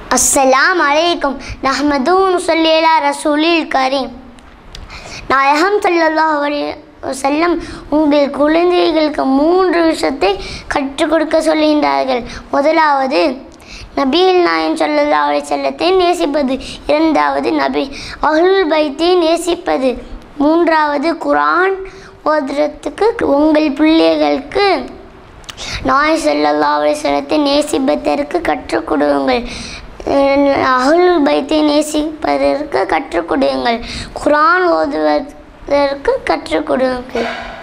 அஸ்ஸலாம் அலைக்கும் நஹ்மதூன் சொல்லா ரசூலில் கரீம் நாயகம் ஸல்லல்லாஹு அலைஹி வஸல்லம் உங்கள் குழந்தைகளுக்கு மூன்று விஷயத்தை கற்றுக் கொடுக்க சொல்கின்றார்கள் முதலாவது நபியில் நாயன் ஸல்லல்லாஹு அலைஹி வஸல்லத்தை நேசிப்பது இரண்டாவது நபி அஹ்லுல் பைத்தை நேசிப்பது மூன்றாவது குர்ஆன் ஓதுறதுக்கு உங்கள் பிள்ளைகளுக்கு நாய் ஸல்லல்லாஹு அலைஹி வஸல்லத்தை நேசிப்பதற்கு கற்றுக் கொடுங்கள் அஹ்லுல் பைத்தை நேசிப்பதற்கு கற்றுக் கொடுங்கள் குர்ஆன் ஓதுவதற்கு கற்றுக் கொடுங்கள்